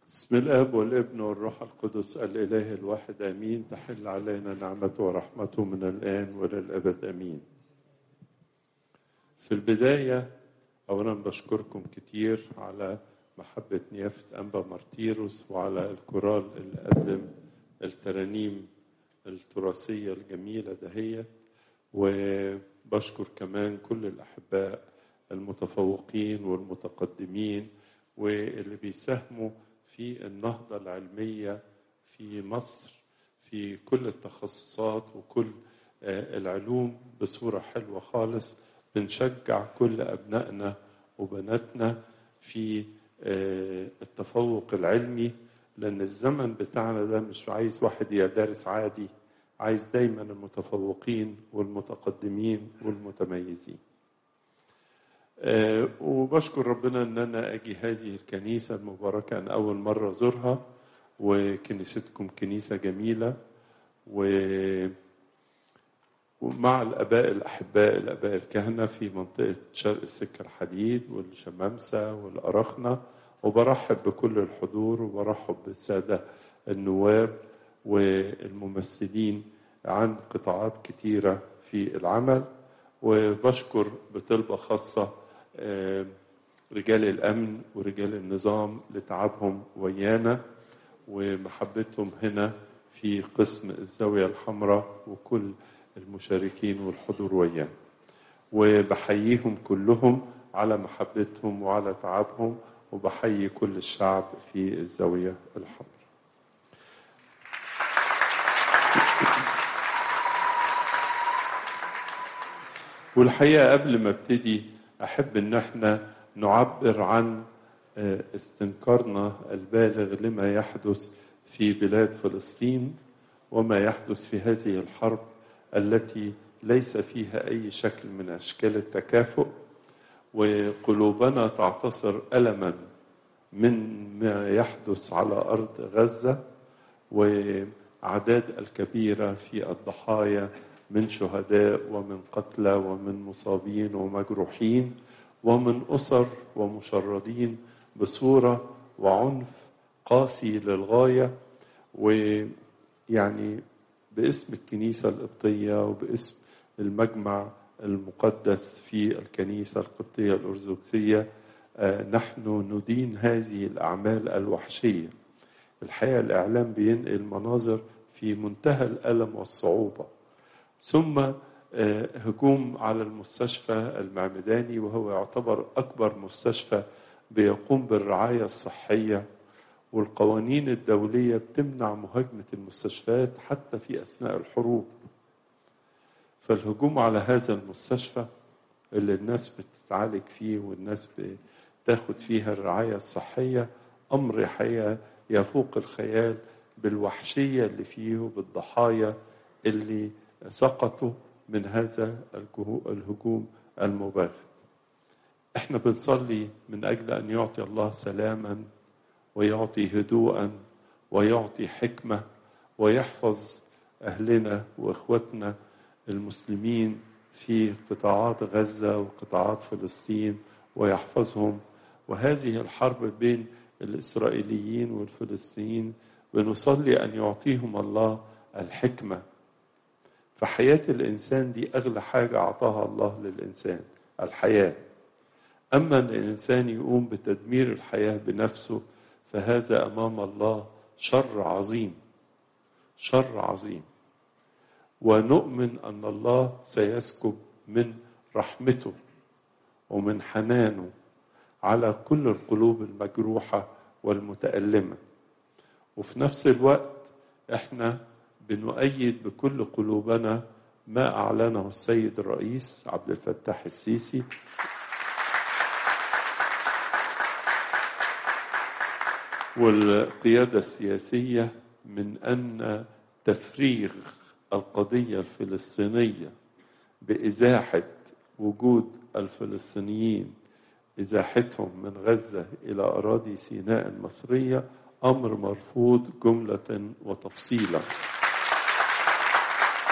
بسم الاب والابن والروح القدس الاله الواحد امين تحل علينا نعمته ورحمته من الان وللابد امين في البدايه اولا بشكركم كتير على محبه نيافه انبا مارتيروس وعلى الكورال اللي قدم الترانيم التراثيه الجميله دهيت وبشكر كمان كل الاحباء المتفوقين والمتقدمين واللي بيساهموا في النهضة العلمية في مصر في كل التخصصات وكل العلوم بصورة حلوة خالص بنشجع كل أبنائنا وبناتنا في التفوق العلمي لأن الزمن بتاعنا ده مش عايز واحد يدرس عادي عايز دايما المتفوقين والمتقدمين والمتميزين أه وبشكر ربنا ان انا اجي هذه الكنيسه المباركه انا اول مره ازورها وكنيستكم كنيسه جميله و ومع الاباء الاحباء الاباء الكهنه في منطقه شرق السكه الحديد والشمامسه والاراخنه وبرحب بكل الحضور وبرحب بالساده النواب والممثلين عن قطاعات كتيره في العمل وبشكر بطلبه خاصه رجال الامن ورجال النظام لتعبهم ويانا ومحبتهم هنا في قسم الزاويه الحمراء وكل المشاركين والحضور ويانا وبحييهم كلهم على محبتهم وعلى تعبهم وبحيي كل الشعب في الزاويه الحمراء والحقيقه قبل ما ابتدي احب ان احنا نعبر عن استنكارنا البالغ لما يحدث في بلاد فلسطين وما يحدث في هذه الحرب التي ليس فيها اي شكل من اشكال التكافؤ وقلوبنا تعتصر الما من ما يحدث على ارض غزه واعداد الكبيره في الضحايا من شهداء ومن قتلى ومن مصابين ومجروحين ومن اسر ومشردين بصوره وعنف قاسي للغايه ويعني باسم الكنيسه القبطيه وباسم المجمع المقدس في الكنيسه القبطيه الارثوذكسيه نحن ندين هذه الاعمال الوحشيه الحقيقه الاعلام بينقل مناظر في منتهى الالم والصعوبه ثم هجوم على المستشفى المعمداني وهو يعتبر أكبر مستشفى بيقوم بالرعاية الصحية والقوانين الدولية بتمنع مهاجمة المستشفيات حتى في أثناء الحروب فالهجوم على هذا المستشفى اللي الناس بتتعالج فيه والناس بتاخد فيها الرعاية الصحية أمر حقيقة يفوق الخيال بالوحشية اللي فيه وبالضحايا اللي سقطوا من هذا الهجوم المباغت احنا بنصلي من اجل ان يعطي الله سلاما ويعطي هدوءا ويعطي حكمه ويحفظ اهلنا واخوتنا المسلمين في قطاعات غزه وقطاعات فلسطين ويحفظهم وهذه الحرب بين الاسرائيليين والفلسطينيين بنصلي ان يعطيهم الله الحكمه فحياة الإنسان دي أغلى حاجة أعطاها الله للإنسان الحياة أما أن الإنسان يقوم بتدمير الحياة بنفسه فهذا أمام الله شر عظيم شر عظيم ونؤمن أن الله سيسكب من رحمته ومن حنانه على كل القلوب المجروحة والمتألمة وفي نفس الوقت احنا بنؤيد بكل قلوبنا ما أعلنه السيد الرئيس عبد الفتاح السيسي والقيادة السياسية من أن تفريغ القضية الفلسطينية بإزاحة وجود الفلسطينيين إزاحتهم من غزة إلى أراضي سيناء المصرية أمر مرفوض جملة وتفصيلا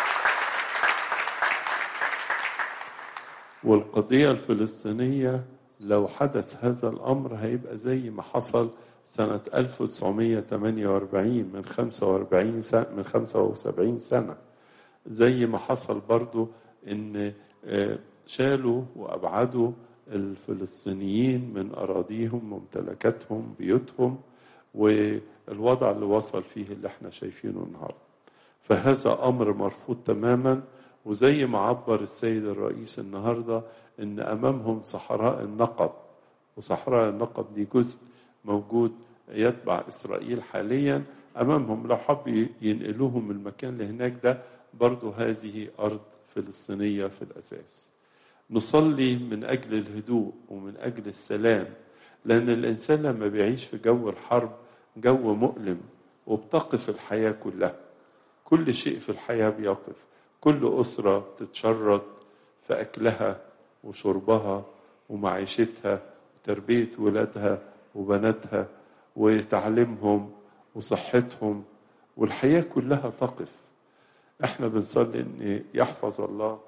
والقضية الفلسطينية لو حدث هذا الأمر هيبقى زي ما حصل سنة 1948 من 45 سنة من 75 سنة زي ما حصل برضو إن شالوا وأبعدوا الفلسطينيين من أراضيهم ممتلكاتهم بيوتهم والوضع اللي وصل فيه اللي احنا شايفينه النهارده فهذا أمر مرفوض تماما وزي ما عبر السيد الرئيس النهارده ان امامهم صحراء النقب وصحراء النقب دي جزء موجود يتبع اسرائيل حاليا امامهم لو حب ينقلوهم المكان اللي هناك ده برضو هذه ارض فلسطينيه في الاساس نصلي من اجل الهدوء ومن اجل السلام لان الانسان لما بيعيش في جو الحرب جو مؤلم وبتقف الحياه كلها كل شيء في الحياه بيقف كل اسره تتشرد في اكلها وشربها ومعيشتها وتربية ولادها وبناتها وتعليمهم وصحتهم والحياة كلها تقف احنا بنصلي ان يحفظ الله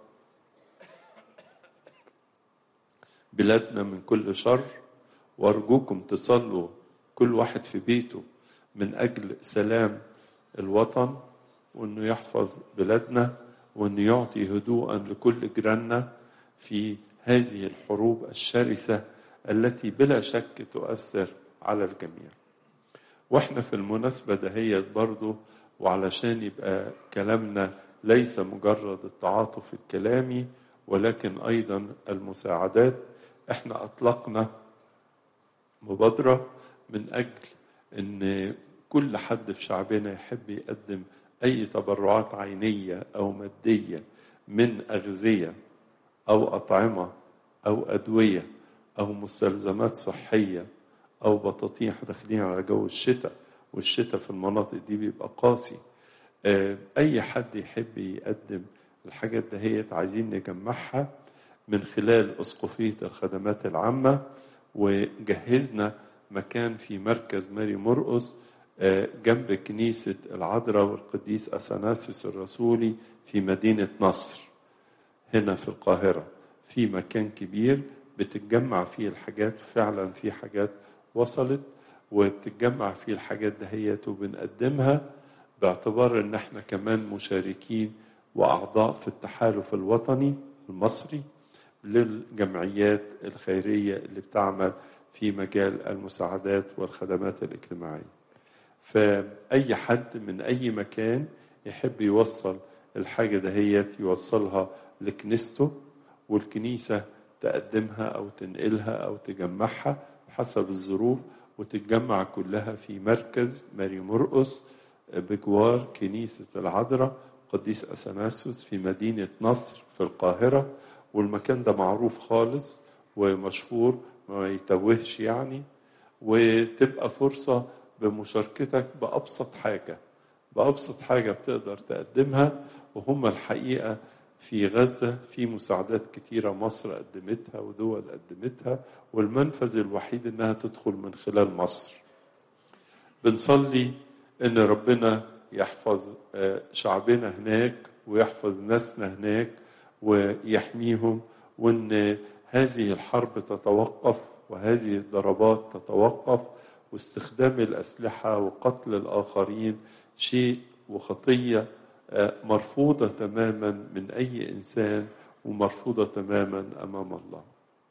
بلادنا من كل شر وارجوكم تصلوا كل واحد في بيته من اجل سلام الوطن وانه يحفظ بلادنا وانه يعطي هدوءا لكل جيراننا في هذه الحروب الشرسة التي بلا شك تؤثر على الجميع واحنا في المناسبة دهيت برضو وعلشان يبقى كلامنا ليس مجرد التعاطف الكلامي ولكن أيضا المساعدات احنا أطلقنا مبادرة من أجل أن كل حد في شعبنا يحب يقدم أي تبرعات عينية أو مادية من أغذية أو أطعمة أو أدوية أو مستلزمات صحية أو بطاطين داخلين على جو الشتاء والشتاء في المناطق دي بيبقى قاسي أي حد يحب يقدم الحاجات دهيت عايزين نجمعها من خلال أسقفية الخدمات العامة وجهزنا مكان في مركز ماري مرقس جنب كنيسة العذراء والقديس أثناسيوس الرسولي في مدينة نصر هنا في القاهرة في مكان كبير بتتجمع فيه الحاجات فعلا في حاجات وصلت وبتتجمع فيه الحاجات دهيت وبنقدمها باعتبار ان احنا كمان مشاركين واعضاء في التحالف الوطني المصري للجمعيات الخيريه اللي بتعمل في مجال المساعدات والخدمات الاجتماعيه. فاي حد من اي مكان يحب يوصل الحاجه دهيت يوصلها لكنيسته والكنيسه تقدمها او تنقلها او تجمعها حسب الظروف وتتجمع كلها في مركز ماري مرقس بجوار كنيسة العذراء قديس أثناسيوس في مدينة نصر في القاهرة والمكان ده معروف خالص ومشهور ما يتوهش يعني وتبقى فرصة بمشاركتك بأبسط حاجة بأبسط حاجة بتقدر تقدمها وهم الحقيقة في غزة في مساعدات كتيرة مصر قدمتها ودول قدمتها والمنفذ الوحيد انها تدخل من خلال مصر بنصلي ان ربنا يحفظ شعبنا هناك ويحفظ ناسنا هناك ويحميهم وان هذه الحرب تتوقف وهذه الضربات تتوقف واستخدام الاسلحه وقتل الاخرين شيء وخطيه مرفوضه تماما من اي انسان ومرفوضه تماما امام الله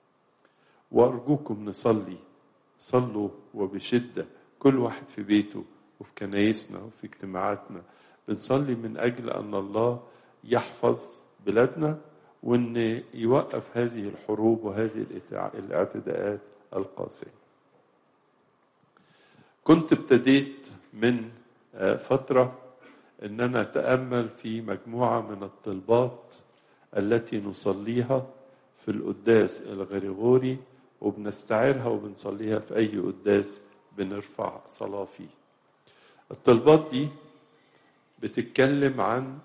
وارجوكم نصلي صلوا وبشده كل واحد في بيته وفي كنايسنا وفي اجتماعاتنا بنصلي من اجل ان الله يحفظ بلادنا وان يوقف هذه الحروب وهذه الاعتداءات القاسيه كنت ابتديت من فتره ان انا اتامل في مجموعه من الطلبات التي نصليها في القداس الغريغوري وبنستعيرها وبنصليها في اي قداس بنرفع صلاه فيه الطلبات دي بتتكلم عن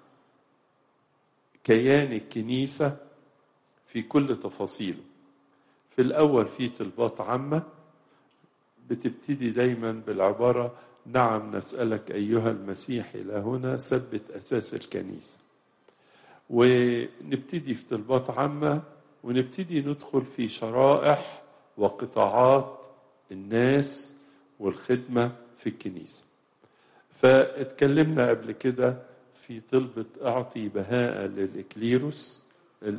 كيان الكنيسه في كل تفاصيله في الاول في طلبات عامه بتبتدي دايما بالعباره نعم نسألك أيها المسيح إلى هنا ثبت أساس الكنيسة ونبتدي في طلبات عامة ونبتدي ندخل في شرائح وقطاعات الناس والخدمة في الكنيسة فاتكلمنا قبل كده في طلبة أعطي بهاء للإكليروس ال...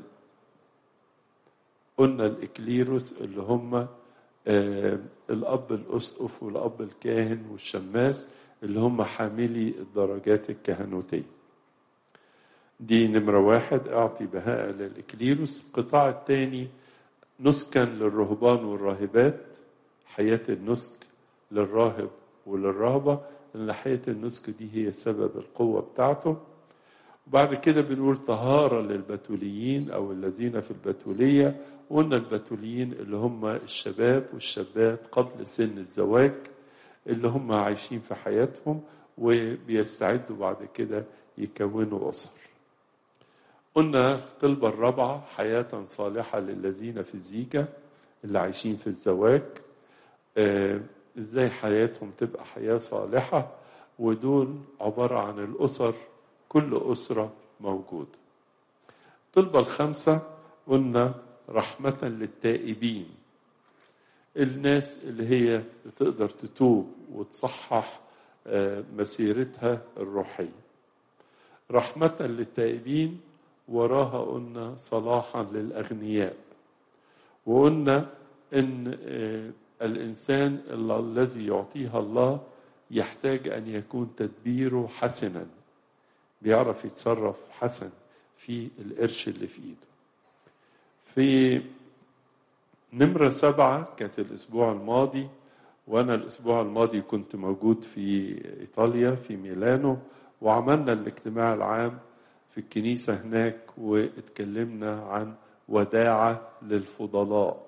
قلنا الإكليروس اللي هم آه الأب الأسقف والأب الكاهن والشماس اللي هم حاملي الدرجات الكهنوتية دي نمرة واحد أعطي بهاء للإكليروس القطاع الثاني نسكا للرهبان والراهبات حياة النسك للراهب وللراهبة لأن حياة النسك دي هي سبب القوة بتاعته وبعد كده بنقول طهارة للبتوليين أو الذين في البتولية وقلنا البتوليين اللي هم الشباب والشابات قبل سن الزواج اللي هم عايشين في حياتهم وبيستعدوا بعد كده يكونوا أسر قلنا الطلبة الرابعة حياة صالحة للذين في الزيجة اللي عايشين في الزواج آه ازاي حياتهم تبقى حياة صالحة ودول عبارة عن الأسر كل أسرة موجودة الطلبة الخمسة قلنا رحمة للتائبين الناس اللي هي تقدر تتوب وتصحح مسيرتها الروحية رحمة للتائبين وراها قلنا صلاحا للأغنياء وقلنا إن الإنسان الذي يعطيها الله يحتاج أن يكون تدبيره حسنا بيعرف يتصرف حسن في القرش اللي في إيده في نمرة سبعة كانت الأسبوع الماضي وأنا الأسبوع الماضي كنت موجود في إيطاليا في ميلانو وعملنا الاجتماع العام في الكنيسة هناك واتكلمنا عن وداعة للفضلاء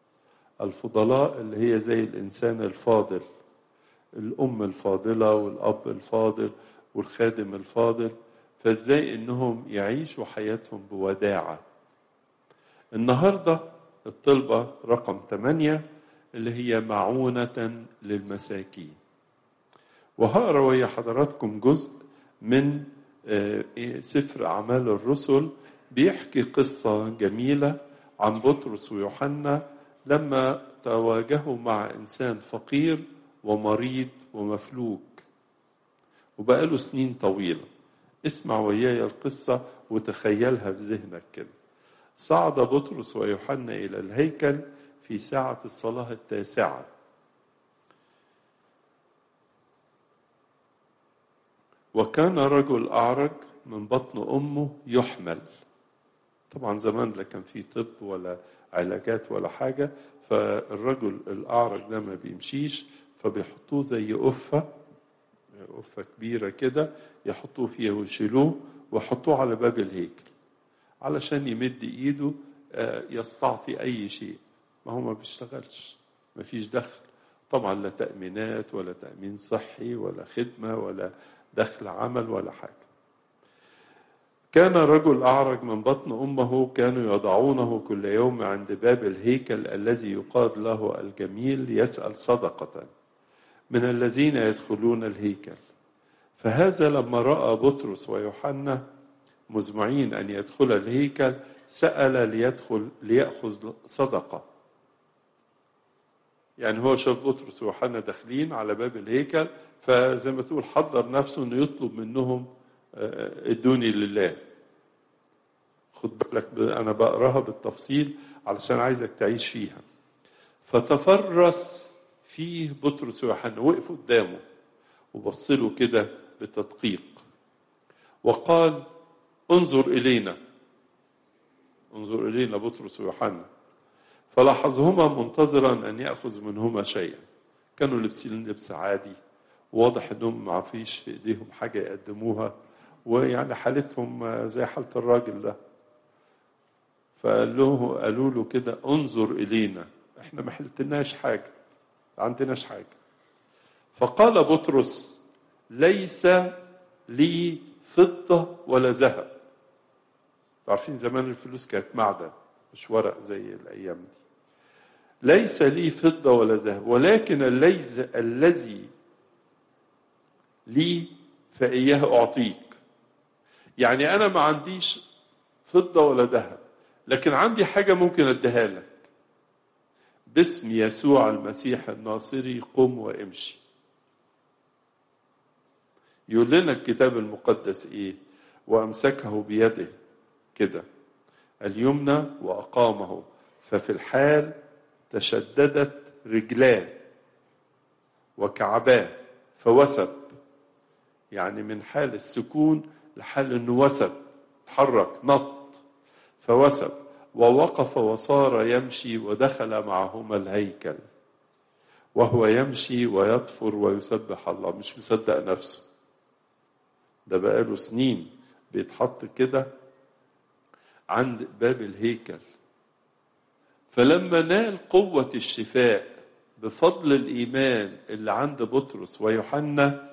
الفضلاء اللي هي زي الإنسان الفاضل الأم الفاضلة والأب الفاضل والخادم الفاضل فازاي انهم يعيشوا حياتهم بوداعة النهاردة الطلبة رقم 8 اللي هي معونة للمساكين وهقرا ويا حضراتكم جزء من سفر أعمال الرسل بيحكي قصة جميلة عن بطرس ويوحنا لما تواجهوا مع إنسان فقير ومريض ومفلوج وبقاله سنين طويلة اسمع وياي القصة وتخيلها في ذهنك كده صعد بطرس ويوحنا إلى الهيكل في ساعة الصلاة التاسعة وكان رجل أعرج من بطن أمه يحمل طبعا زمان لا كان في طب ولا علاجات ولا حاجة فالرجل الأعرج ده ما بيمشيش فبيحطوه زي قفة قفة كبيرة كده يحطوه فيها ويشيلوه ويحطوه على باب الهيكل علشان يمد ايده يستعطي اي شيء ما هو ما بيشتغلش ما فيش دخل طبعا لا تأمينات ولا تأمين صحي ولا خدمة ولا دخل عمل ولا حاجة كان رجل أعرج من بطن أمه كانوا يضعونه كل يوم عند باب الهيكل الذي يقال له الجميل يسأل صدقة من الذين يدخلون الهيكل فهذا لما رأى بطرس ويوحنا مزمعين أن يدخل الهيكل سأل ليدخل ليأخذ صدقة يعني هو شاف بطرس ويوحنا داخلين على باب الهيكل فزي ما تقول حضر نفسه انه يطلب منهم ادوني لله خد بالك انا بقراها بالتفصيل علشان عايزك تعيش فيها فتفرس فيه بطرس ويوحنا وقف قدامه وبص له كده بتدقيق وقال انظر الينا انظر الينا بطرس ويوحنا فلاحظهما منتظرا ان ياخذ منهما شيئا كانوا لابسين لبس عادي واضح انهم ما فيش في ايديهم حاجه يقدموها ويعني حالتهم زي حاله الراجل ده فقال له قالوا له كده انظر الينا احنا ما حلتناش حاجه ما عندناش حاجه فقال بطرس ليس لي فضه ولا ذهب عارفين زمان الفلوس كانت معدن مش ورق زي الايام دي ليس لي فضه ولا ذهب ولكن الليز الذي لي فإياه أعطيك يعني أنا ما عنديش فضة ولا ذهب لكن عندي حاجة ممكن أديها لك باسم يسوع المسيح الناصري قم وامشي يقول لنا الكتاب المقدس ايه وامسكه بيده كده اليمنى واقامه ففي الحال تشددت رجلاه وكعباه فوسب يعني من حال السكون لحال انه وسب تحرك نط فوسب ووقف وصار يمشي ودخل معهما الهيكل وهو يمشي ويطفر ويسبح الله مش مصدق نفسه ده بقاله سنين بيتحط كده عند باب الهيكل فلما نال قوة الشفاء بفضل الإيمان اللي عند بطرس ويوحنا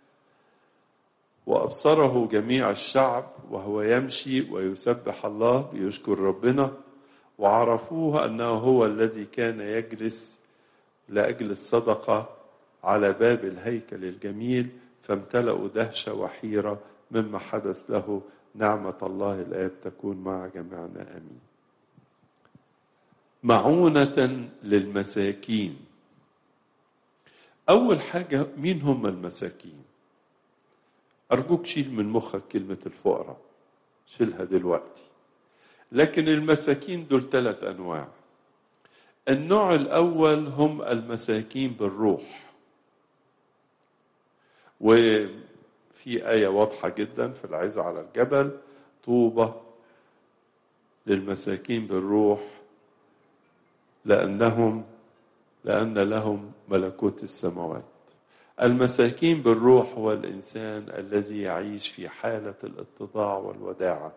وأبصره جميع الشعب وهو يمشي ويسبح الله بيشكر ربنا وعرفوه أنه هو الذي كان يجلس لأجل الصدقة على باب الهيكل الجميل فامتلأوا دهشة وحيرة مما حدث له نعمة الله الآب تكون مع جميعنا آمين معونة للمساكين أول حاجة مين هم المساكين أرجوك شيل من مخك كلمة الفقراء شيلها دلوقتي لكن المساكين دول ثلاث أنواع النوع الأول هم المساكين بالروح وفي آية واضحة جدا في العزة على الجبل طوبى للمساكين بالروح لأنهم لأن لهم ملكوت السماوات المساكين بالروح هو الإنسان الذي يعيش في حالة الاتضاع والوداعة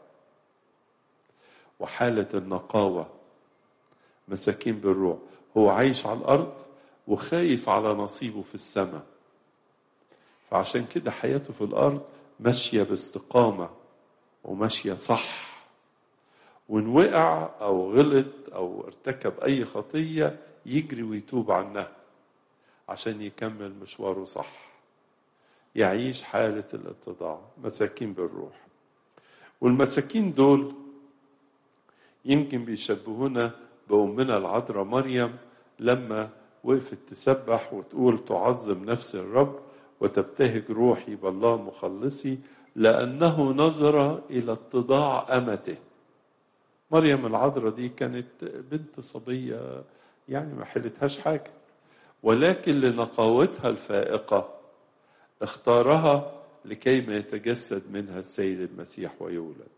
وحالة النقاوة مساكين بالروح هو عايش على الأرض وخايف على نصيبه في السماء فعشان كده حياته في الأرض ماشية باستقامة وماشية صح وإن وقع أو غلط أو ارتكب أي خطية يجري ويتوب عنها عشان يكمل مشواره صح يعيش حالة الاتضاع مساكين بالروح والمساكين دول يمكن بيشبهونا بأمنا العذراء مريم لما وقفت تسبح وتقول تعظم نفس الرب وتبتهج روحي بالله مخلصي لأنه نظر إلى اتضاع أمته مريم العذراء دي كانت بنت صبية يعني ما حلتهاش حاجة ولكن لنقاوتها الفائقة اختارها لكي ما يتجسد منها السيد المسيح ويولد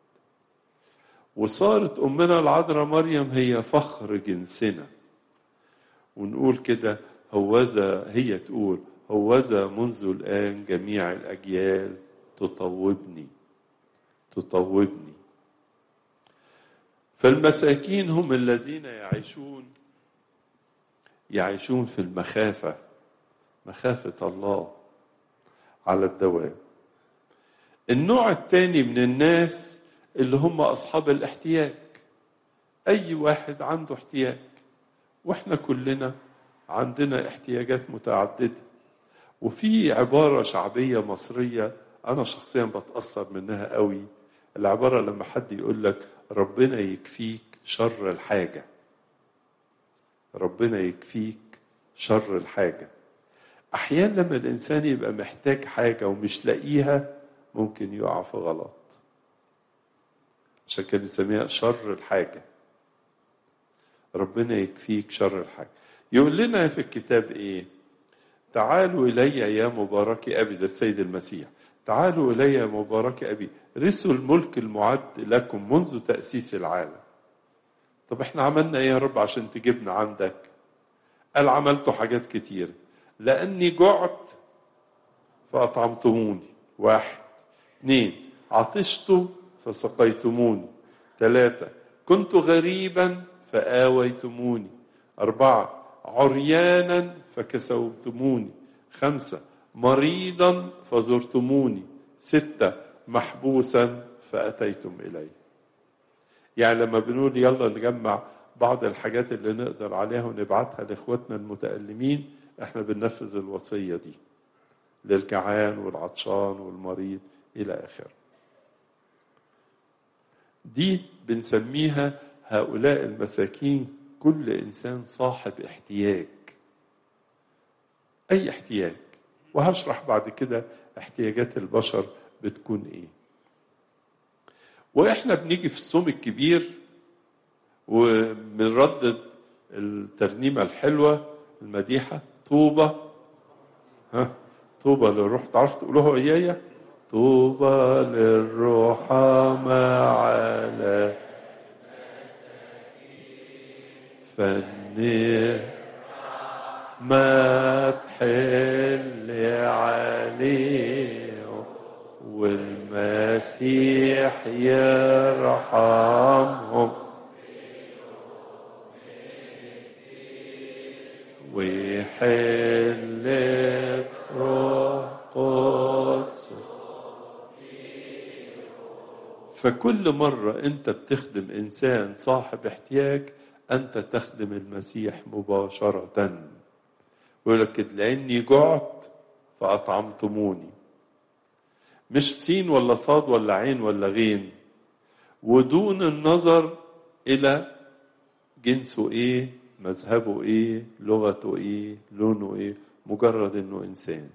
وصارت أمنا العذراء مريم هي فخر جنسنا ونقول كده هوذا هي تقول هوذا منذ الآن جميع الأجيال تطوبني تطوبني فالمساكين هم الذين يعيشون يعيشون في المخافة مخافة الله على الدوام النوع الثاني من الناس اللي هم أصحاب الاحتياج أي واحد عنده احتياج وإحنا كلنا عندنا احتياجات متعددة وفي عبارة شعبية مصرية أنا شخصيا بتأثر منها قوي العبارة لما حد يقول لك ربنا يكفيك شر الحاجة ربنا يكفيك شر الحاجة أحيانا لما الإنسان يبقى محتاج حاجة ومش لاقيها ممكن يقع في غلط عشان كده بنسميها شر الحاجة ربنا يكفيك شر الحاجة يقول لنا في الكتاب إيه تعالوا إلي يا مبارك أبي ده السيد المسيح تعالوا إلي يا مبارك أبي رثوا الملك المعد لكم منذ تأسيس العالم طب احنا عملنا ايه يا رب عشان تجيبنا عندك قال عملتوا حاجات كتير لاني جعت فاطعمتموني واحد اثنين عطشت فسقيتموني ثلاثة كنت غريبا فآويتموني أربعة عريانا فكسوتموني خمسة مريضا فزرتموني ستة محبوسا فأتيتم إلي يعني لما بنقول يلا نجمع بعض الحاجات اللي نقدر عليها ونبعتها لاخواتنا المتألمين احنا بننفذ الوصية دي للجعان والعطشان والمريض إلى آخره دي بنسميها هؤلاء المساكين كل إنسان صاحب احتياج أي احتياج وهشرح بعد كده احتياجات البشر بتكون إيه وإحنا بنيجي في الصوم الكبير وبنردد الترنيمة الحلوة المديحة طوبة ها طوبى للروح تعرف تقولوها ويايا طوبى للرحماء على فني ما تحل عليه والمسيح يرحمهم ويحل روح قدس فكل مرة أنت بتخدم إنسان صاحب احتياج أنت تخدم المسيح مباشرة ويقول لك لأني جعت فأطعمتموني مش سين ولا صاد ولا عين ولا غين ودون النظر إلى جنسه إيه مذهبه إيه لغته إيه لونه إيه مجرد إنه إنسان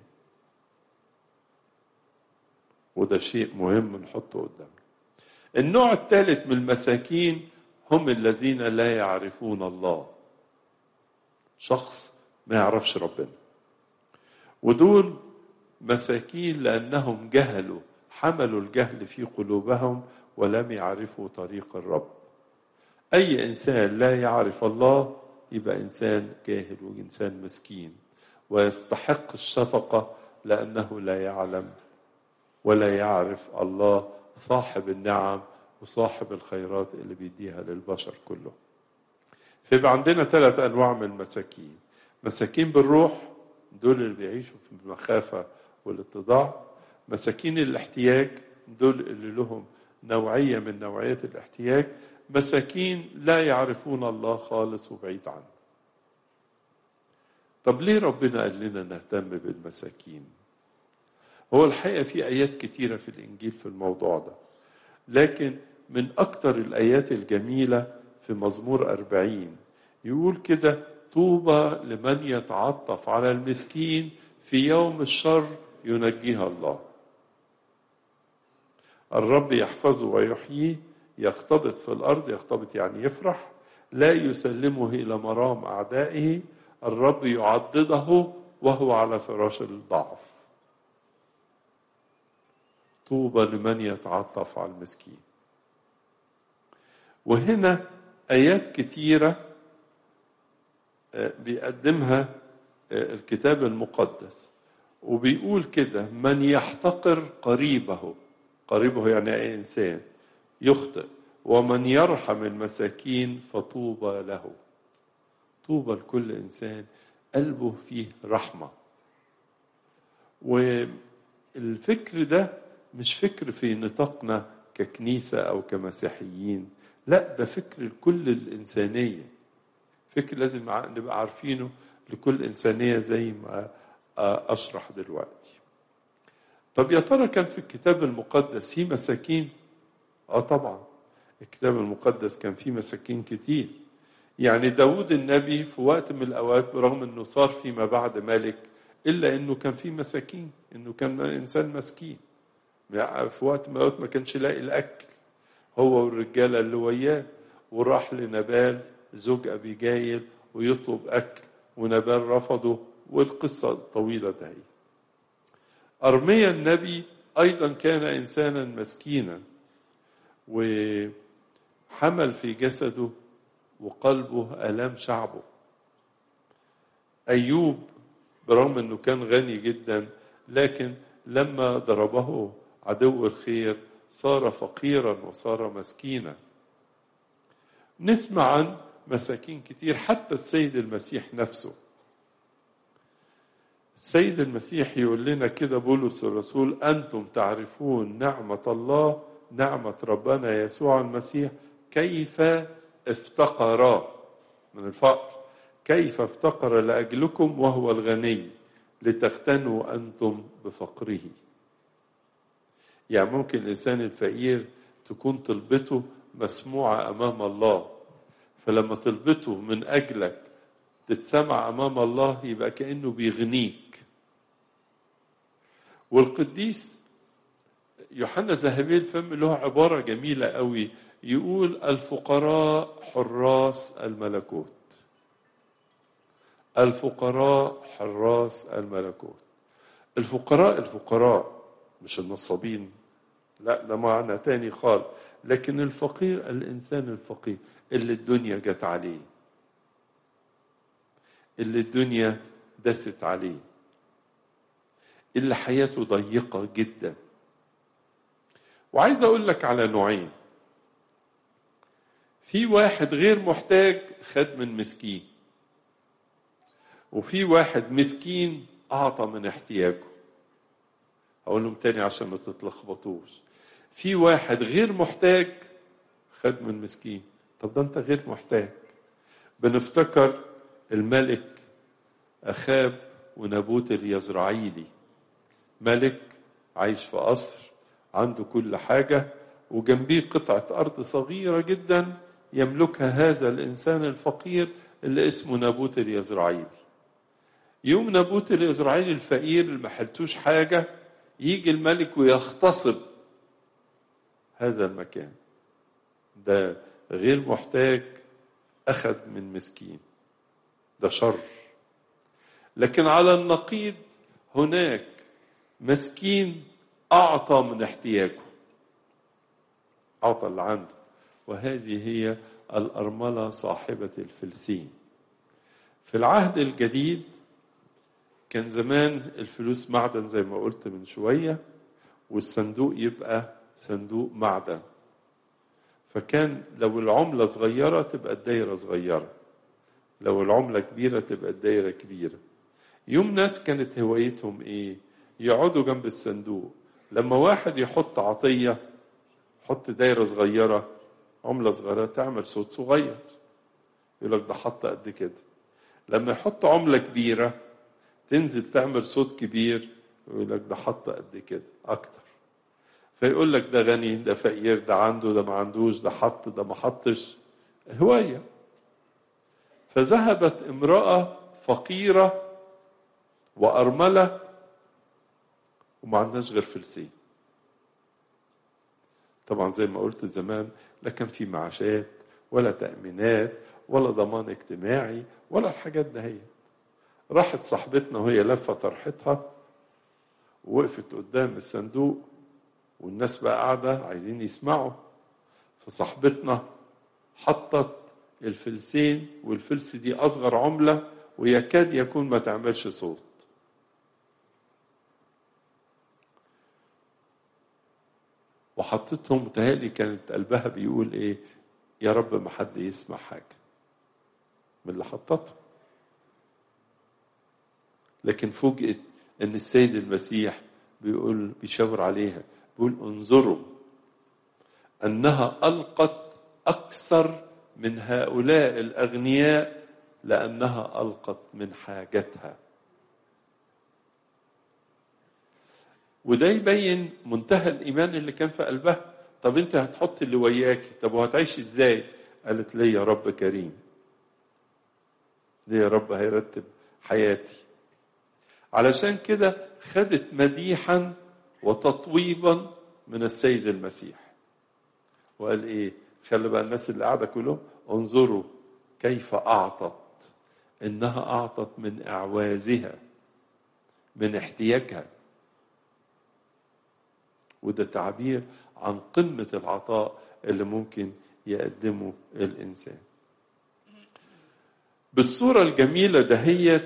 وده شيء مهم نحطه قدامنا النوع الثالث من المساكين هم الذين لا يعرفون الله شخص ما يعرفش ربنا ودول مساكين لأنهم جهلوا حملوا الجهل في قلوبهم ولم يعرفوا طريق الرب أي إنسان لا يعرف الله يبقى إنسان جاهل وإنسان مسكين ويستحق الشفقة لأنه لا يعلم ولا يعرف الله صاحب النعم وصاحب الخيرات اللي بيديها للبشر كلهم فيبقى عندنا ثلاث أنواع من المساكين مساكين بالروح دول اللي بيعيشوا في المخافة والاتضاع مساكين الاحتياج دول اللي لهم نوعية من نوعيات الاحتياج مساكين لا يعرفون الله خالص وبعيد عنه طب ليه ربنا قال لنا نهتم بالمساكين هو الحقيقة في آيات كتيرة في الإنجيل في الموضوع ده لكن من أكتر الآيات الجميلة في مزمور أربعين يقول كده طوبى لمن يتعطف على المسكين في يوم الشر ينجيها الله الرب يحفظه ويحييه يختبط في الأرض يختبط يعني يفرح لا يسلمه إلى مرام أعدائه الرب يعضده وهو على فراش الضعف طوبى لمن يتعطف على المسكين وهنا آيات كتيرة بيقدمها الكتاب المقدس وبيقول كده من يحتقر قريبه قريبه يعني أي إنسان يخطئ ومن يرحم المساكين فطوبى له طوبى لكل إنسان قلبه فيه رحمة والفكر ده مش فكر في نطاقنا ككنيسة أو كمسيحيين لا ده فكر لكل الإنسانية فكر لازم نبقى عارفينه لكل إنسانية زي ما أشرح دلوقتي طب يا ترى كان في الكتاب المقدس في مساكين اه طبعا الكتاب المقدس كان فيه مساكين كتير يعني داود النبي في وقت من الأوقات برغم أنه صار فيما بعد ملك إلا أنه كان فيه مساكين أنه كان إنسان مسكين يعني في وقت من الأوقات ما كانش لاقي الأكل هو والرجالة اللي وياه وراح لنبال زوج أبي جايل ويطلب أكل ونبال رفضه والقصة طويلة ده أرميا النبي أيضا كان إنسانا مسكينا وحمل في جسده وقلبه آلام شعبه أيوب برغم أنه كان غني جدا لكن لما ضربه عدو الخير صار فقيرا وصار مسكينا نسمع عن مساكين كتير حتى السيد المسيح نفسه السيد المسيح يقول لنا كده بولس الرسول أنتم تعرفون نعمة الله نعمة ربنا يسوع المسيح كيف افتقر من الفقر كيف افتقر لأجلكم وهو الغني لتختنوا أنتم بفقره يعني ممكن الإنسان الفقير تكون طلبته مسموعة أمام الله فلما طلبته من أجلك تتسمع أمام الله يبقى كأنه بيغنيك والقديس يوحنا ذهبي الفم له عبارة جميلة قوي يقول الفقراء حراس الملكوت الفقراء حراس الملكوت الفقراء الفقراء مش النصابين لا ده معنى تاني خالص لكن الفقير الإنسان الفقير اللي الدنيا جت عليه اللي الدنيا دست عليه اللي حياته ضيقة جدا وعايز أقول لك على نوعين في واحد غير محتاج خد من مسكين وفي واحد مسكين أعطى من احتياجه أقول لهم تاني عشان ما تتلخبطوش في واحد غير محتاج خد من مسكين طب ده أنت غير محتاج بنفتكر الملك أخاب ونبوت اليزرعيلي ملك عايش في قصر عنده كل حاجة وجنبيه قطعة أرض صغيرة جدا يملكها هذا الإنسان الفقير اللي اسمه نابوت اليزرعيلي يوم نابوت الإسرائيلي الفقير اللي ما حلتوش حاجة يجي الملك ويغتصب هذا المكان ده غير محتاج أخذ من مسكين ده شر لكن على النقيض هناك مسكين أعطى من احتياجه أعطى اللي عنده وهذه هي الأرملة صاحبة الفلسين في العهد الجديد كان زمان الفلوس معدن زي ما قلت من شوية والصندوق يبقى صندوق معدن فكان لو العملة صغيرة تبقى الدايرة صغيرة لو العملة كبيرة تبقى الدايرة كبيرة يوم ناس كانت هوايتهم ايه يقعدوا جنب الصندوق لما واحد يحط عطية حط دايرة صغيرة عملة صغيرة تعمل صوت صغير يقول لك ده حط قد كده لما يحط عملة كبيرة تنزل تعمل صوت كبير ويقول لك ده حط قد كده أكتر فيقول لك ده غني ده فقير ده عنده ده ما عندوش ده حط ده ما حطش هواية فذهبت امرأة فقيرة وأرملة وما عندهاش غير فلسين طبعا زي ما قلت زمان لا كان في معاشات ولا تأمينات ولا ضمان اجتماعي ولا الحاجات دهيت راحت صاحبتنا وهي لفة طرحتها ووقفت قدام الصندوق والناس بقى قاعدة عايزين يسمعوا فصاحبتنا حطت الفلسين والفلس دي أصغر عملة ويكاد يكون ما تعملش صوت وحطتهم متهيألي كانت قلبها بيقول ايه يا رب ما حد يسمع حاجة من اللي حطته لكن فوجئت ان السيد المسيح بيقول بيشاور عليها بيقول انظروا انها القت اكثر من هؤلاء الاغنياء لانها القت من حاجتها وده يبين منتهى الايمان اللي كان في قلبها طب انت هتحط اللي وياكي طب وهتعيش ازاي قالت لي يا رب كريم ليه يا رب هيرتب حياتي علشان كده خدت مديحا وتطويبا من السيد المسيح وقال ايه خلي بقى الناس اللي قاعده كلهم انظروا كيف اعطت انها اعطت من اعوازها من احتياجها وده تعبير عن قمه العطاء اللي ممكن يقدمه الانسان بالصوره الجميله دهيت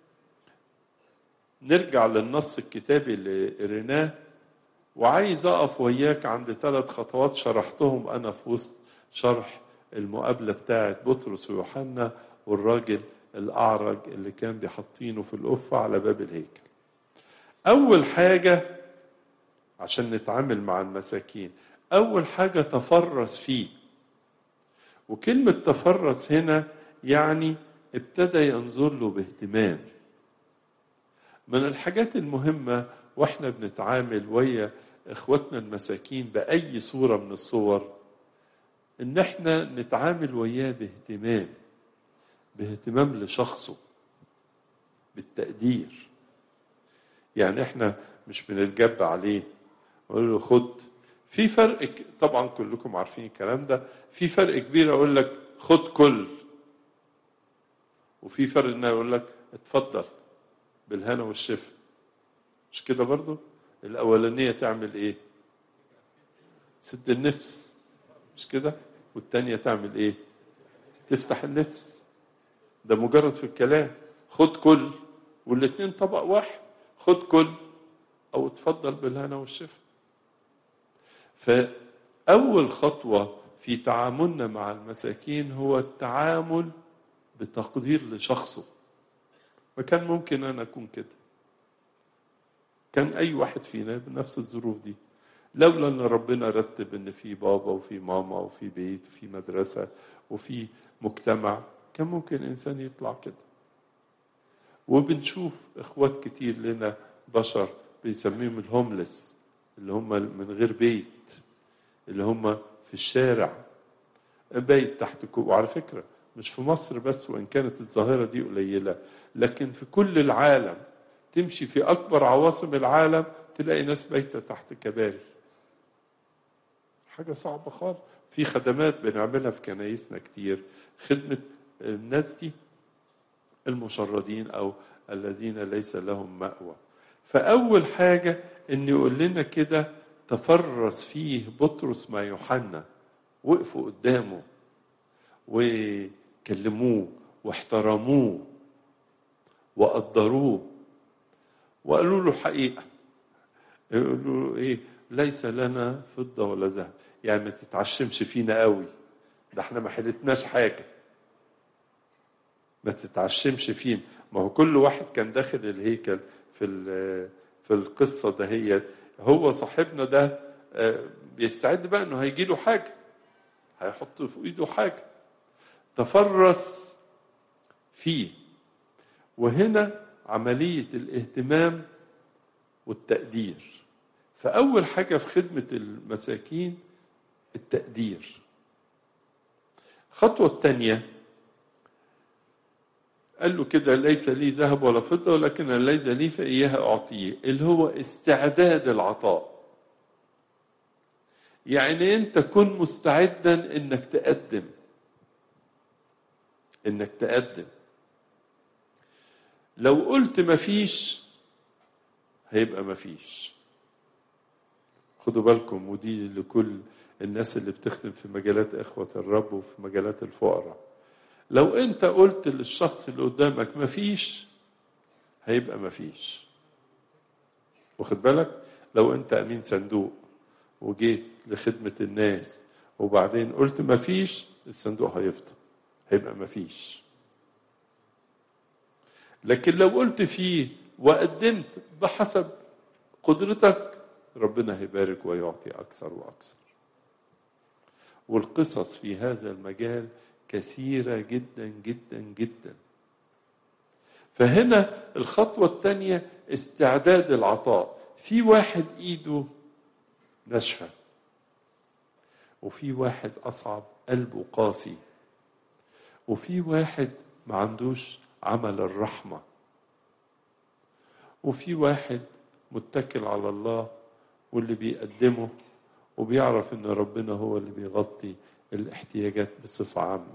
نرجع للنص الكتابي اللي قريناه وعايز اقف وياك عند ثلاث خطوات شرحتهم انا في وسط شرح المقابله بتاعه بطرس ويوحنا والراجل الاعرج اللي كان بيحطينه في القفه على باب الهيكل. اول حاجه عشان نتعامل مع المساكين، اول حاجه تفرس فيه. وكلمه تفرس هنا يعني ابتدى ينظر له باهتمام. من الحاجات المهمة واحنا بنتعامل ويا اخواتنا المساكين بأي صورة من الصور ان احنا نتعامل وياه باهتمام باهتمام لشخصه بالتقدير يعني احنا مش بنتجب عليه نقول له خد في فرق ك- طبعا كلكم عارفين الكلام ده في فرق كبير اقول لك خد كل وفي فرق ان أنا اقول لك اتفضل بالهنا والشفا مش كده برضو الاولانيه تعمل ايه سد النفس مش كده والتانية تعمل ايه تفتح النفس ده مجرد في الكلام خد كل والاتنين طبق واحد خد كل او اتفضل بالهنا والشفا فاول خطوه في تعاملنا مع المساكين هو التعامل بتقدير لشخصه ما كان ممكن انا اكون كده كان اي واحد فينا بنفس الظروف دي لولا ان ربنا رتب ان في بابا وفي ماما وفي بيت وفي مدرسه وفي مجتمع كان ممكن انسان يطلع كده وبنشوف اخوات كتير لنا بشر بيسميهم الهوملس اللي هم من غير بيت اللي هم في الشارع بيت تحت كوب وعلى فكره مش في مصر بس وان كانت الظاهره دي قليله لكن في كل العالم تمشي في اكبر عواصم العالم تلاقي ناس بايته تحت كباري حاجه صعبه خالص في خدمات بنعملها في كنايسنا كتير خدمه الناس دي المشردين او الذين ليس لهم مأوى فأول حاجة إن يقول لنا كده تفرس فيه بطرس مع يوحنا وقفوا قدامه وكلموه واحترموه وقدروه وقالوا له حقيقة يقولوا له إيه ليس لنا فضة ولا ذهب يعني ما تتعشمش فينا قوي ده احنا ما حلتناش حاجة ما تتعشمش فينا ما هو كل واحد كان داخل الهيكل في في القصة ده هي هو صاحبنا ده بيستعد بقى انه هيجي له حاجة هيحط في ايده حاجة تفرس فيه وهنا عملية الاهتمام والتقدير فأول حاجة في خدمة المساكين التقدير الخطوة الثانية قال له كده ليس لي ذهب ولا فضة ولكن ليس لي فإياها أعطيه اللي هو استعداد العطاء يعني أنت كن مستعدا إنك تقدم إنك تقدم لو قلت مفيش هيبقى مفيش خدوا بالكم ودي لكل الناس اللي بتخدم في مجالات إخوة الرب وفي مجالات الفقراء لو انت قلت للشخص اللي قدامك مفيش هيبقى مفيش واخد بالك لو انت امين صندوق وجيت لخدمة الناس وبعدين قلت مفيش الصندوق هيفضل هيبقى مفيش لكن لو قلت فيه وقدمت بحسب قدرتك ربنا هيبارك ويعطي اكثر واكثر والقصص في هذا المجال كثيرة جدا جدا جدا فهنا الخطوة الثانية استعداد العطاء في واحد ايده ناشفة وفي واحد أصعب قلبه قاسي وفي واحد ما عندوش عمل الرحمة وفي واحد متكل على الله واللي بيقدمه وبيعرف ان ربنا هو اللي بيغطي الاحتياجات بصفة عامة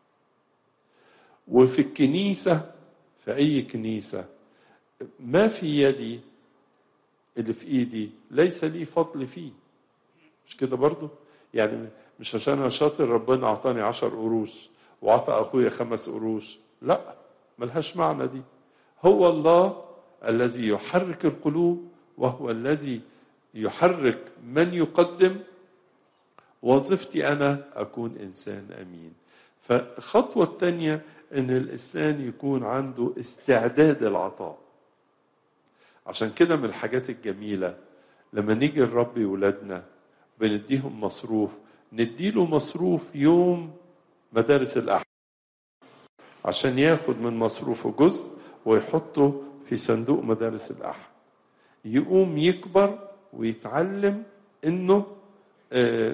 وفي الكنيسة في أي كنيسة ما في يدي اللي في إيدي ليس لي فضل فيه مش كده برضو يعني مش عشان أنا شاطر ربنا أعطاني عشر قروش وأعطى أخويا خمس قروش لا ملهاش معنى دي هو الله الذي يحرك القلوب وهو الذي يحرك من يقدم وظيفتي أنا أكون إنسان أمين فالخطوة الثانية أن الإنسان يكون عنده استعداد العطاء عشان كده من الحاجات الجميلة لما نيجي نربي ولادنا بنديهم مصروف نديله مصروف يوم مدارس الأحد عشان ياخد من مصروفه جزء ويحطه في صندوق مدارس الأحد يقوم يكبر ويتعلم انه آه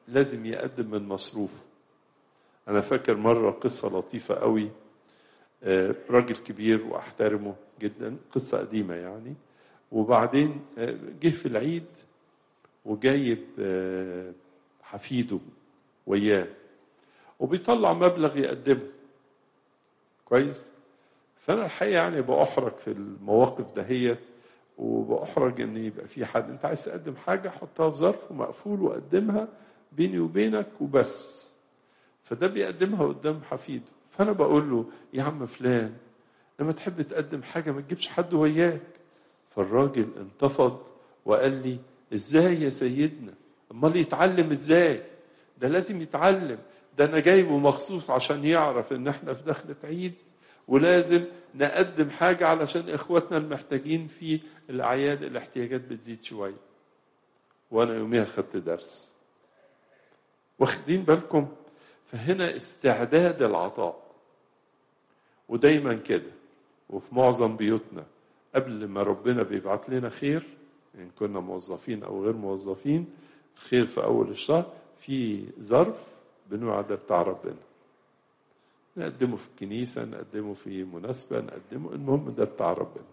لازم يقدم من مصروفه انا فاكر مره قصه لطيفه قوي آه، راجل كبير واحترمه جدا قصه قديمه يعني وبعدين آه، جه في العيد وجايب آه، حفيده وياه وبيطلع مبلغ يقدمه كويس فانا الحقيقه يعني بأحرج في المواقف دهيت وبأحرج ان يبقى في حد انت عايز تقدم حاجه حطها في ظرف مقفول وقدمها بيني وبينك وبس فده بيقدمها قدام حفيده فانا بقول له يا عم فلان لما تحب تقدم حاجه ما تجيبش حد وياك فالراجل انتفض وقال لي ازاي يا سيدنا امال يتعلم ازاي ده لازم يتعلم ده انا جايبه مخصوص عشان يعرف ان احنا في دخلة عيد ولازم نقدم حاجة علشان اخواتنا المحتاجين في الاعياد الاحتياجات بتزيد شوية وانا يوميها خدت درس واخدين بالكم فهنا استعداد العطاء ودايما كده وفي معظم بيوتنا قبل ما ربنا بيبعت لنا خير ان كنا موظفين او غير موظفين الخير في اول الشهر في ظرف بنوع ده بتاع ربنا نقدمه في الكنيسه نقدمه في مناسبه نقدمه المهم ده بتاع ربنا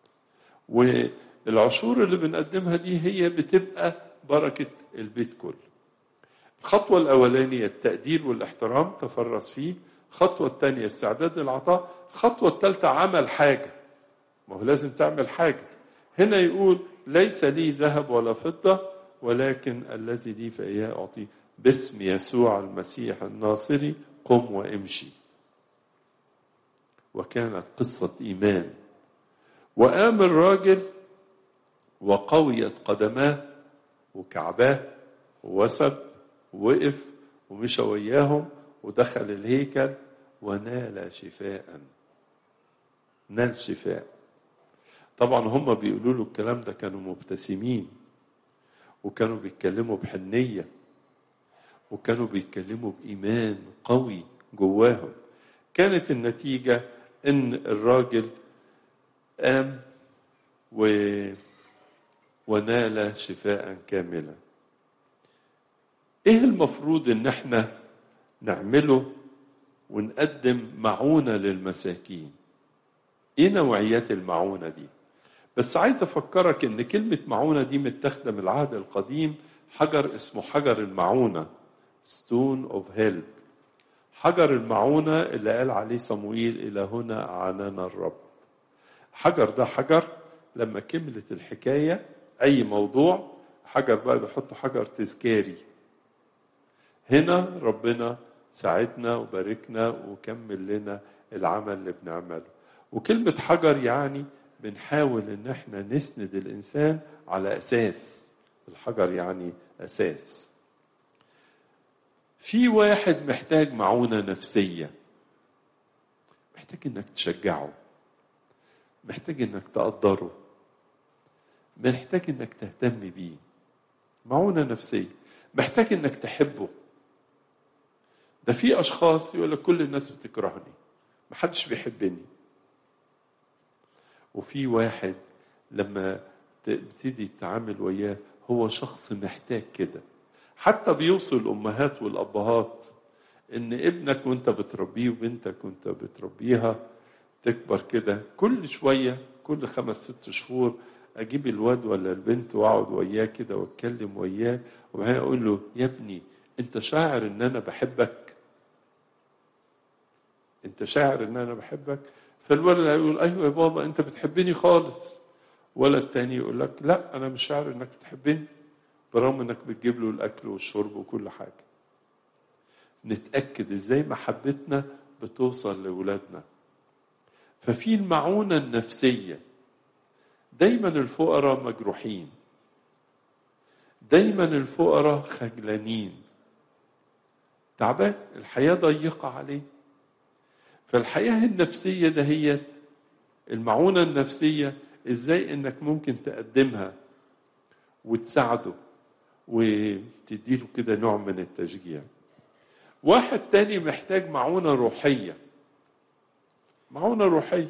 والعشور اللي بنقدمها دي هي بتبقى بركه البيت كله الخطوه الاولانيه التقدير والاحترام تفرس فيه الخطوه الثانيه استعداد العطاء الخطوه الثالثه عمل حاجه ما هو لازم تعمل حاجه هنا يقول ليس لي ذهب ولا فضه ولكن الذي لي فإياه أعطيه باسم يسوع المسيح الناصري قم وامشي وكانت قصة إيمان وقام الراجل وقويت قدماه وكعباه ووسب ووقف ومشى وياهم ودخل الهيكل ونال شفاء نال شفاء طبعا هم بيقولوا له الكلام ده كانوا مبتسمين وكانوا بيتكلموا بحنية وكانوا بيتكلموا بإيمان قوي جواهم كانت النتيجة إن الراجل قام و... ونال شفاء كاملا ايه المفروض ان احنا نعمله ونقدم معونة للمساكين ايه نوعيات المعونة دي بس عايز افكرك ان كلمة معونة دي متاخدة من العهد القديم حجر اسمه حجر المعونة stone of help حجر المعونة اللي قال عليه صموئيل إلى هنا أعاننا الرب حجر ده حجر لما كملت الحكاية أي موضوع حجر بقى بيحطوا حجر تذكاري هنا ربنا ساعدنا وباركنا وكمل لنا العمل اللي بنعمله وكلمة حجر يعني بنحاول ان احنا نسند الانسان على اساس الحجر يعني اساس في واحد محتاج معونة نفسية محتاج انك تشجعه محتاج انك تقدره محتاج انك تهتم بيه معونة نفسية محتاج انك تحبه ده في اشخاص يقول لك كل الناس بتكرهني محدش بيحبني وفي واحد لما تبتدي تتعامل وياه هو شخص محتاج كده حتى بيوصل الامهات والابهات ان ابنك وانت بتربيه وبنتك وانت بتربيها تكبر كده كل شويه كل خمس ست شهور اجيب الواد ولا البنت واقعد وياه كده واتكلم وياه وبعدين اقول له يا ابني انت شاعر ان انا بحبك انت شاعر ان انا بحبك فالولد هيقول ايوه يا بابا انت بتحبني خالص ولد تاني يقول لك لا انا مش شاعر انك بتحبني برغم انك بتجيب له الاكل والشرب وكل حاجه نتاكد ازاي محبتنا بتوصل لاولادنا ففي المعونه النفسيه دايما الفقراء مجروحين دايما الفقراء خجلانين تعبان الحياه ضيقه عليه فالحياه النفسيه دهيت المعونه النفسيه ازاي انك ممكن تقدمها وتساعده وتديله كده نوع من التشجيع واحد تاني محتاج معونة روحية معونة روحية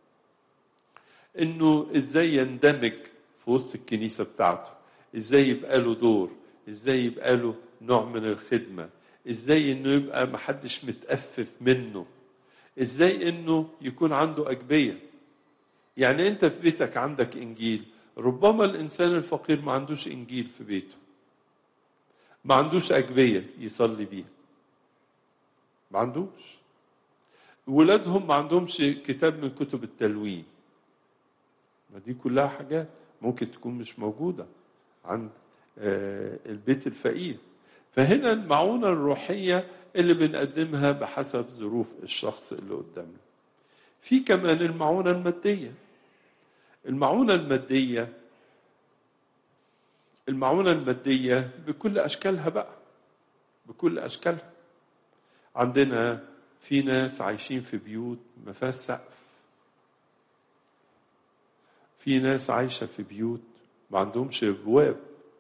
انه ازاي يندمج في وسط الكنيسة بتاعته ازاي يبقى له دور ازاي يبقى له نوع من الخدمة ازاي انه يبقى محدش متأفف منه ازاي انه يكون عنده أجبية يعني انت في بيتك عندك انجيل ربما الانسان الفقير ما عندوش انجيل في بيته ما عندوش أجبية يصلي بيها ما عندوش ولادهم ما عندهمش كتاب من كتب التلوين ما دي كلها حاجات ممكن تكون مش موجودة عند البيت الفقير فهنا المعونة الروحية اللي بنقدمها بحسب ظروف الشخص اللي قدامنا في كمان المعونة المادية المعونة المادية المعونة المادية بكل أشكالها بقى بكل أشكالها عندنا في ناس عايشين في بيوت ما فيهاش سقف في ناس عايشة في بيوت ما عندهمش أبواب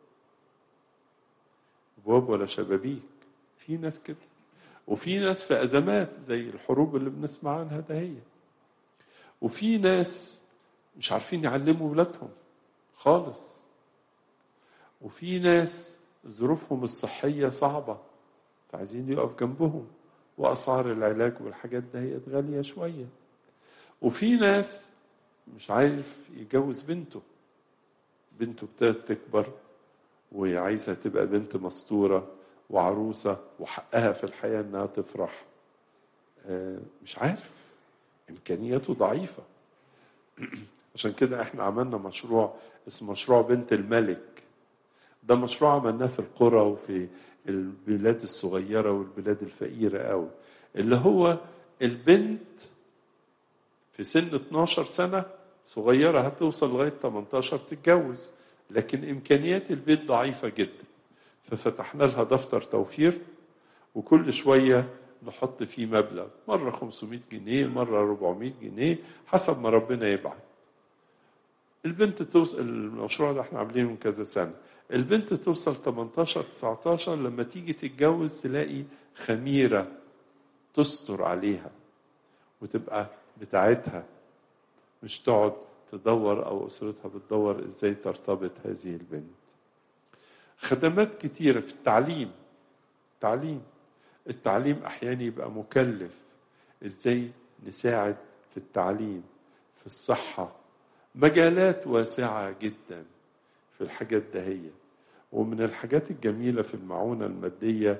أبواب ولا شبابيك في ناس كده وفي ناس في أزمات زي الحروب اللي بنسمع عنها دهية وفي ناس مش عارفين يعلموا ولادهم خالص وفي ناس ظروفهم الصحية صعبة فعايزين يقف جنبهم وأسعار العلاج والحاجات دهيت غالية شوية وفي ناس مش عارف يجوز بنته بنته ابتدت تكبر وعايزة تبقى بنت مستورة وعروسة وحقها في الحياة انها تفرح مش عارف امكانياته ضعيفة عشان كده احنا عملنا مشروع اسمه مشروع بنت الملك ده مشروع عملناه في القرى وفي البلاد الصغيرة والبلاد الفقيرة قوي اللي هو البنت في سن 12 سنة صغيرة هتوصل لغاية 18 تتجوز لكن إمكانيات البيت ضعيفة جدا ففتحنا لها دفتر توفير وكل شوية نحط فيه مبلغ مرة 500 جنيه مرة 400 جنيه حسب ما ربنا يبعت البنت توصل المشروع ده احنا عاملينه من كذا سنة البنت توصل 18 19 لما تيجي تتجوز تلاقي خميرة تستر عليها وتبقى بتاعتها مش تقعد تدور او اسرتها بتدور ازاي ترتبط هذه البنت خدمات كتيرة في التعليم تعليم التعليم احيانا يبقى مكلف ازاي نساعد في التعليم في الصحة مجالات واسعة جدا في الحاجات دهية ومن الحاجات الجميلة في المعونة المادية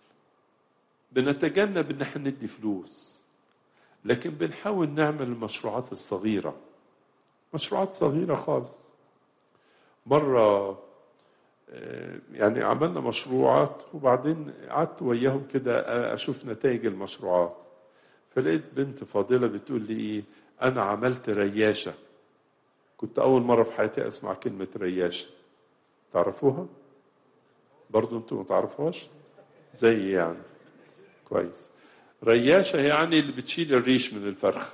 بنتجنب ان احنا ندي فلوس لكن بنحاول نعمل المشروعات الصغيرة مشروعات صغيرة خالص مرة يعني عملنا مشروعات وبعدين قعدت وياهم كده أشوف نتائج المشروعات فلقيت بنت فاضلة بتقول لي إيه أنا عملت رياشة كنت أول مرة في حياتي أسمع كلمة رياشة تعرفوها؟ برضو أنتوا ما تعرفوهاش؟ زي يعني كويس رياشة يعني اللي بتشيل الريش من الفرخ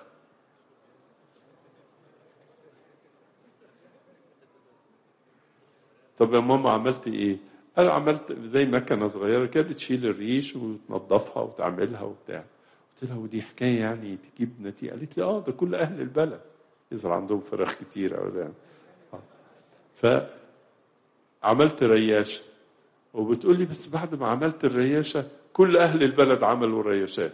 طب يا ماما عملت ايه؟ انا عملت زي مكنه صغيره كده بتشيل الريش وتنظفها وتعملها وبتاع قلت لها ودي حكايه يعني تجيب نتيجه قالت لي اه ده كل اهل البلد يظهر عندهم فراخ كتير او يعني ف عملت رياشه وبتقول لي بس بعد ما عملت الرياشه كل اهل البلد عملوا رياشات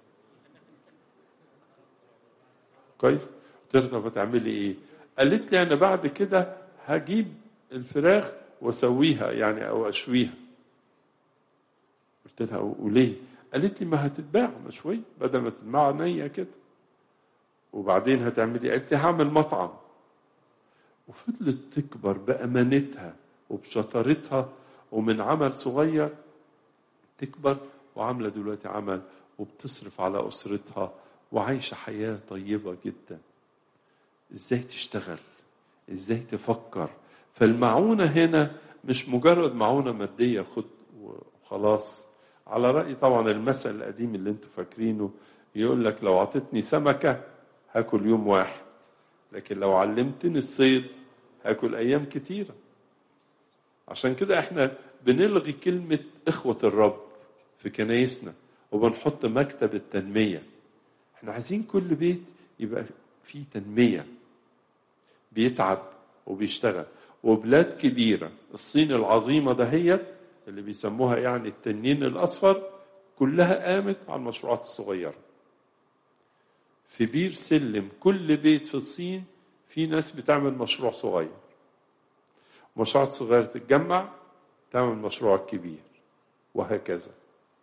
كويس قلت لها طب هتعملي ايه قالت لي انا بعد كده هجيب الفراخ واسويها يعني او اشويها قلت لها وليه قالت لي ما هتتباع مشوية بدل ما تتباع نية كده وبعدين هتعملي قالت لي هعمل مطعم وفضلت تكبر بأمانتها وبشطارتها ومن عمل صغير تكبر وعاملة دلوقتي عمل وبتصرف على أسرتها وعايشة حياة طيبة جدا ازاي تشتغل ازاي تفكر فالمعونة هنا مش مجرد معونة مادية خد وخلاص على رأي طبعا المثل القديم اللي انتوا فاكرينه يقول لك لو عطتني سمكة هاكل يوم واحد لكن لو علمتني الصيد هاكل أيام كتيرة عشان كده احنا بنلغي كلمة إخوة الرب في كنايسنا وبنحط مكتب التنمية احنا عايزين كل بيت يبقى فيه تنمية بيتعب وبيشتغل وبلاد كبيرة الصين العظيمة دهيت اللي بيسموها يعني التنين الأصفر كلها قامت على المشروعات الصغيرة في بير سلم كل بيت في الصين في ناس بتعمل مشروع صغير مشروعات صغيرة تتجمع تعمل مشروع كبير وهكذا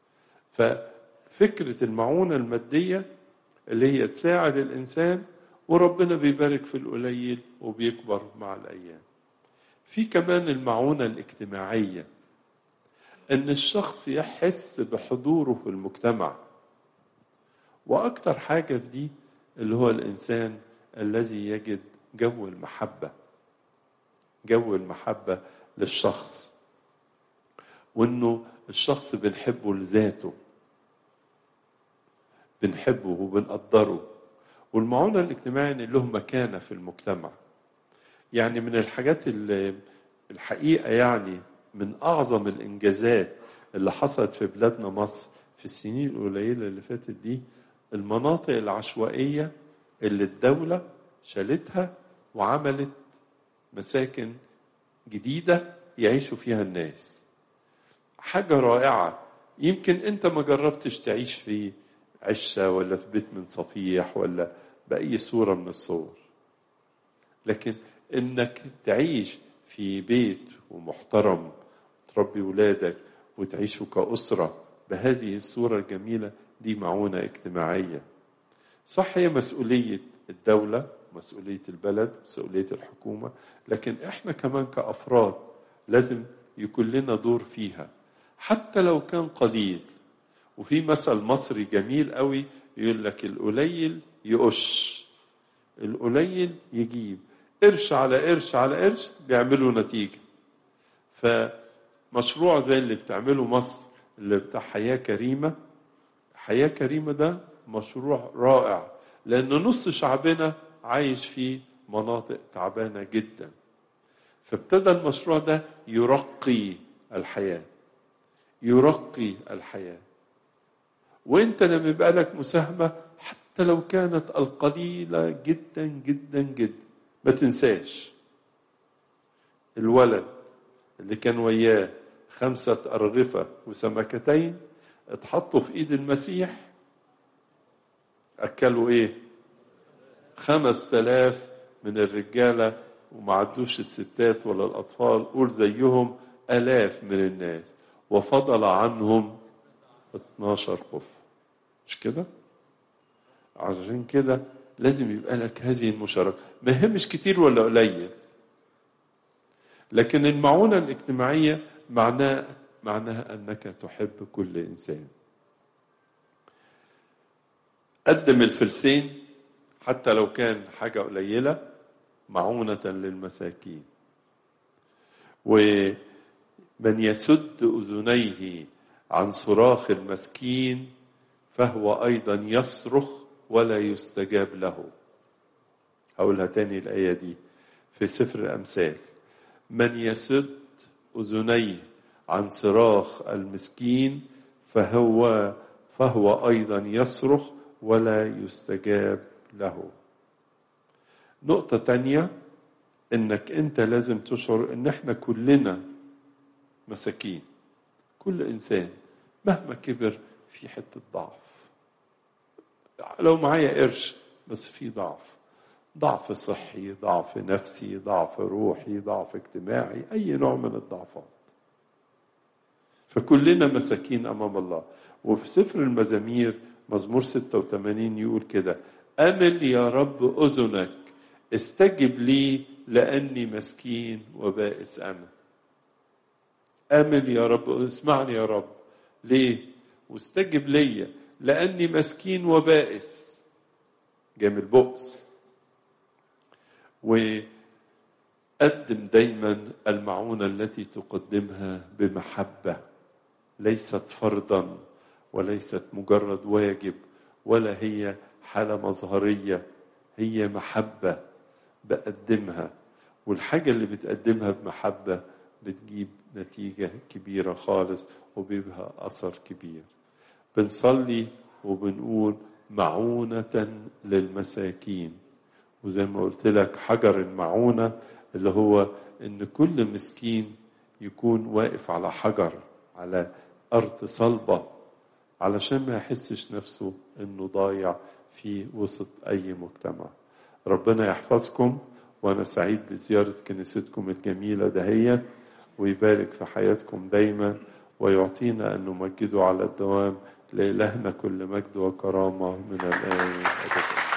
ففكرة المعونة المادية اللي هي تساعد الإنسان وربنا بيبارك في القليل وبيكبر مع الأيام في كمان المعونة الاجتماعية ان الشخص يحس بحضوره في المجتمع واكتر حاجه في دي اللي هو الانسان الذي يجد جو المحبه جو المحبه للشخص وانه الشخص بنحبه لذاته بنحبه وبنقدره والمعونه الاجتماعيه ان له مكانه في المجتمع يعني من الحاجات اللي الحقيقه يعني من أعظم الإنجازات اللي حصلت في بلادنا مصر في السنين القليلة اللي فاتت دي المناطق العشوائية اللي الدولة شالتها وعملت مساكن جديدة يعيشوا فيها الناس حاجة رائعة يمكن أنت ما جربتش تعيش في عشة ولا في بيت من صفيح ولا بأي صورة من الصور لكن إنك تعيش في بيت ومحترم تربي ولادك وتعيشوا كأسرة بهذه الصورة الجميلة دي معونة اجتماعية صح هي مسؤولية الدولة مسؤولية البلد مسؤولية الحكومة لكن احنا كمان كأفراد لازم يكون لنا دور فيها حتى لو كان قليل وفي مثل مصري جميل قوي يقول لك القليل يقش القليل يجيب قرش على قرش على قرش بيعملوا نتيجة فمشروع زي اللي بتعمله مصر اللي بتاع حياة كريمة حياة كريمة ده مشروع رائع لأن نص شعبنا عايش في مناطق تعبانة جدا فابتدى المشروع ده يرقي الحياة يرقي الحياة وانت لما يبقى لك مساهمة حتى لو كانت القليلة جدا جدا جدا ما تنساش الولد اللي كان وياه خمسة أرغفة وسمكتين اتحطوا في إيد المسيح أكلوا إيه؟ خمس تلاف من الرجالة وما عدوش الستات ولا الأطفال قول زيهم آلاف من الناس وفضل عنهم 12 قف مش كده؟ عشان كده لازم يبقى لك هذه المشاركة ما يهمش كتير ولا قليل لكن المعونة الاجتماعية معناه معناها أنك تحب كل إنسان قدم الفلسين حتى لو كان حاجة قليلة معونة للمساكين ومن يسد أذنيه عن صراخ المسكين فهو أيضا يصرخ ولا يستجاب له هقولها تاني الآية دي في سفر الأمثال من يسد أذنيه عن صراخ المسكين فهو فهو أيضا يصرخ ولا يستجاب له نقطة تانية انك انت لازم تشعر ان احنا كلنا مساكين كل انسان مهما كبر في حتة ضعف لو معايا قرش بس في ضعف ضعف صحي ضعف نفسي ضعف روحي ضعف اجتماعي اي نوع من الضعفات فكلنا مساكين امام الله وفي سفر المزامير مزمور 86 يقول كده امل يا رب اذنك استجب لي لاني مسكين وبائس انا امل يا رب اسمعني يا رب ليه واستجب لي لاني مسكين وبائس جاي البؤس وقدم دايما المعونة التي تقدمها بمحبة ليست فرضا وليست مجرد واجب ولا هي حالة مظهرية هي محبة بقدمها والحاجة اللي بتقدمها بمحبة بتجيب نتيجة كبيرة خالص وبيبقى أثر كبير بنصلي وبنقول معونة للمساكين وزي ما قلت لك حجر المعونة اللي هو إن كل مسكين يكون واقف على حجر على أرض صلبة علشان ما يحسش نفسه إنه ضايع في وسط أي مجتمع ربنا يحفظكم وأنا سعيد بزيارة كنيستكم الجميلة دهيت ويبارك في حياتكم دايما ويعطينا أن نمجده على الدوام لإلهنا كل مجد وكرامة من الآن والأبد